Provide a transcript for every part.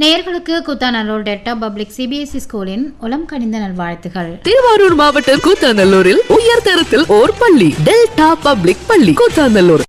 நேயர்களுக்கு Koothanallur Delta public CBSE ஸ்கூலின் உளம் கனிந்த நல்வாழ்த்துகள் திருவாரூர் மாவட்டம் கூத்தாநல்லூரில் உயர் தரத்தில் ஓர் பள்ளி டெல்டா பப்ளிக் பள்ளி கூத்தாநல்லூர்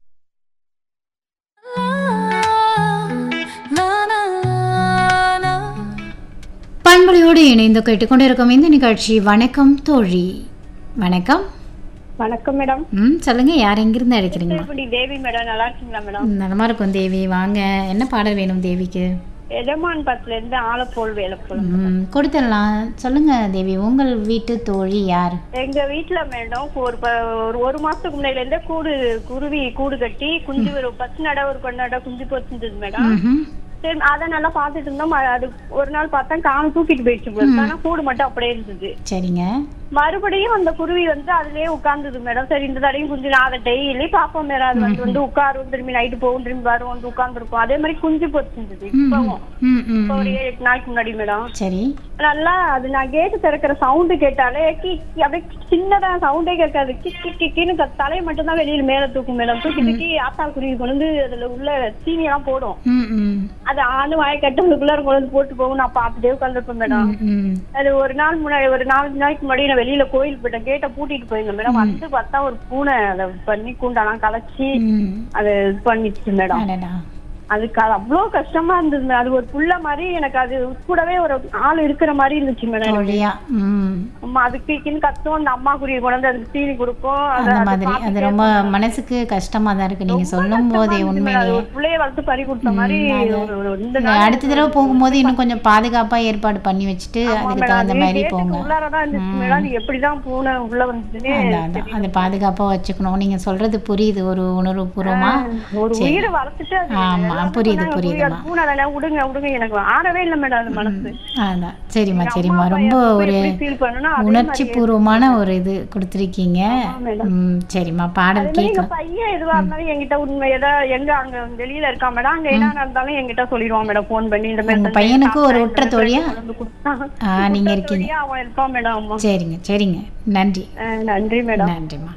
பண்பொழியோடு இணைந்து கேட்டுக்கொண்டிருக்கும் இந்த நிகழ்ச்சி வணக்கம் தோழி வணக்கம் வணக்கம் மேடம் ம் சொல்லுங்க யார் எங்கிருந்து அழைக்கிறீங்களா இப்படி தேவி மேடம் நல்லா இருக்கீங்களா மேடம் நலமா இருக்கும் தேவி வாங்க என்ன பாடல் வேணும் தேவிக்கு எஜமான் பத்துல இருந்து ஆலப்போல் வேலைப்போல் ம் கொடுத்துடலாம் சொல்லுங்க தேவி உங்கள் வீட்டு தோழி யார் எங்க வீட்டுல மேடம் ஒரு ப- ஒரு ஒரு மாசத்துக்கு முன்னாடில இருந்தே கூடு குருவி கூடு கட்டி குஞ்சு ஒரு பத்து நட ஒரு கொஞ்ச நட குஞ்சு பொறிச்சிருந்தது மேடம் ம்ஹும். சரி அதை நல்லா பாத்துட்டு இருந்தோம் ம- அது ஒரு நாள் பார்த்தா காணும் தூக்கிட்டு போயிடுச்சு போல இருக்கு. ஆனா கூடு மட்டும் அப்படியே இருந்தது சரிங்க மறுபடியும் அந்த குருவி வந்து அதுலயே உட்கார்ந்தது மேடம் சரி இந்த தடையும் குஞ்சு நான் அதை டெய்லி பாப்போம் மேடம் அது வந்து வந்து உட்காரும் திரும்பி நைட்டு போகும் திரும்பி வரும் வந்து உட்கார்ந்துருக்கும் அதே மாதிரி குஞ்சு பொறிச்சிருந்தது இப்பவும் ம் ம் இப்போ ஒரு ஏழு எட்டு நாளைக்கு முன்னாடி மேடம் சரி நல்லா அது நான் கேட்டு திறக்கிற சவுண்டு கேட்டாலே கி கி- அப்படியே சின்னதா சவுண்டே கேட்காது கிக் கிக் கிக்கின்னு க- தலையை மட்டும் தான் வெளியில மேல தூக்கும் மேடம் தூக்கி தூக்கி ஆத்தாள் குருவி கொண்டு வந்து அதுல உள்ள சீனி எல்லாம் போடும் ம் ம் அது ஆணு வாய கட்டவங்களுக்குள்ள கொண்டு வந்து போட்டு போகும் நான் பார்த்துட்டே உட்காந்துருப்பேன் மேடம் ம், ம் அது ஒரு நாள் முன்னாடி ஒரு நாலு நாளைக்கு முன்னாடி நான் வெளியில கோயில் போயிட்டேன் கேட்ட பூட்டிட்டு போயிருந்தேன் மேடம் வந்து பார்த்தா ஒரு பூனை அதை பண்ணி கூண்டாலாம் கலைச்சி ம் அதை இது பண்ணிடுச்சு மேடம் அடடா அதுக்கு அது அவ்வளவு கஷ்டமா இருந்தது madam. அது ஒரு புள்ள மாதிரி எனக்கு அது கூடவே ஒரு ஆள் இருக்கிற மாதிரி இருந்துச்சு மேடம் தோழியா ம் அம்மா அதுக்கு கீக்கின்னு கத்தும் அந்த அம்மா குருவி கொண்டு வந்து அதுக்கு தீனி கொடுக்கும் அதை- அந்த அதை மாதிரி அது பார்த்துட்டே ரொம்ப இருப்பேன். மனசுக்கு கஷ்டமா தான் இருக்கு நீங்க சொல்லும் கஷ்டமா போதே இருந்துச்சு madam. அது உண்மையிலேயே ஒரு பிள்ளைய வளர்த்து பறி கொடுத்த மாதிரி ஒரு- ஒரு இந்த நீங்க நாள் அடுத்த தடவை போகும்போது இன்னும் கொஞ்சம் பாதுகாப்பா ஏற்பாடு பண்ணி வச்சுட்டு ஆமா அதுக்கு madam. தகுந்த அது மாதிரி கேட்டுக்கு போங்க உள்ளாரதான் இருந்துச்சு madam. அது எப்படிதான் பூனை உள்ள வந்துச்சுன்னே அதான் அதான் அது பாதுகாப்பா வச்சுக்கணும் நீங்க சொல்றது புரியுது ஒரு உணர்வு பூர்வமா ஒரு சரி. உயிரை வளர்த்துட்டு அது ஆமா, எல்லாரும் புரியுது, சொன்னாங்க, புரியுதும்மா. "உயிரை பூனை தானே, விடுங்க விடுங்க எனக்கு ஆறவே இல்லை மேடம் அது மனசு அதான் சரிம்மா எங்க சரிம்மா அம்மா ரொம்ப அப்பா ஒரு எப்படி feel பண்ணணும்னா அதே உணர்ச்சி மாதிரியே பூர்வமான ஒரு இது கொடுத்துருக்கீங்க madam. ம் சரிம்மா அதே பாடல் மாதிரி எங்க கேட்கலாம் பையன் எதுவா இருந்தாலும் என்கிட்ட உண்மை ஏதா எங்க அங்க வெளியில இருக்கா மேடம் அங்க என்ன நடந்தாலும் என்கிட்ட சொல்லிடுவான் மேடம் போன் பண்ணி இந்த மாதிரி உங்க இந்த பையனுக்கு ஒரு சாப்பிட்டேன், உற்ற இந்த தோழியா? மாதிரி கொண்டு வந்து கொடுத்தான். ஆ நீங்க உற்ற இருக்கீங்க தோழியா அவன் இருப்பான் மேடம் ஆமா சரிங்க சரிங்க நன்றி அஹ் நன்றி மேடம் நன்றிம்மா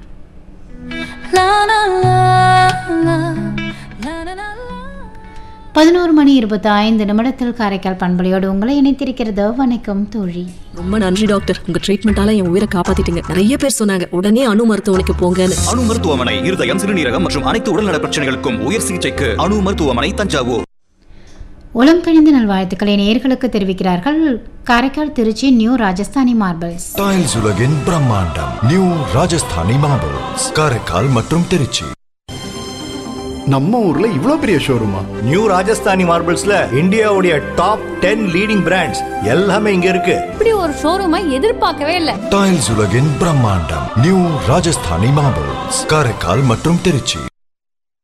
பதினோரு மணி இருபத்தி ஐந்து நிமிடத்தில் காரைக்கால் பண்பலையோடு உங்களை இணைத்திருக்கிறது வணக்கம் தோழி ரொம்ப நன்றி டாக்டர் உங்க ட்ரீட்மெண்டால என் உயிரை காப்பாத்திட்டீங்க நிறைய பேர் சொன்னாங்க உடனே அணு மருத்துவமனைக்கு போங்கன்னு அணு மருத்துவமனை இருதயம் சிறுநீரகம் மற்றும் அனைத்து உடல்நல பிரச்சனைகளுக்கும் உயர் சிகிச்சைக்கு அணு மருத்துவமனை தஞ்சாவூர் உளம் கணிந்த நல்வாழ்த்துக்களை நேர்களுக்கு தெரிவிக்கிறார்கள் Karaikal Trichy new Rajasthani marbles tiles உலகின் பிரம்மாண்டம் நியூ ராஜஸ்தானி மார்பிள்ஸ் காரைக்கால் மற்றும் திருச்சி நம்ம ஊர்ல இவ்ளோ பெரிய ஷோரூமா நியூ ராஜஸ்தானி மார்பிள்ஸ்ல இந்தியாவுடைய டாப் டென் லீடிங் பிராண்ட்ஸ் எல்லாமே இங்க இருக்கு இப்படி ஒரு ஷோரூமை எதிர்பார்க்கவே இல்ல டைல்ஸ் உலகின் பிரம்மாண்டம் நியூ ராஜஸ்தானி மார்பிள்ஸ் காரைக்கால் மற்றும் திருச்சி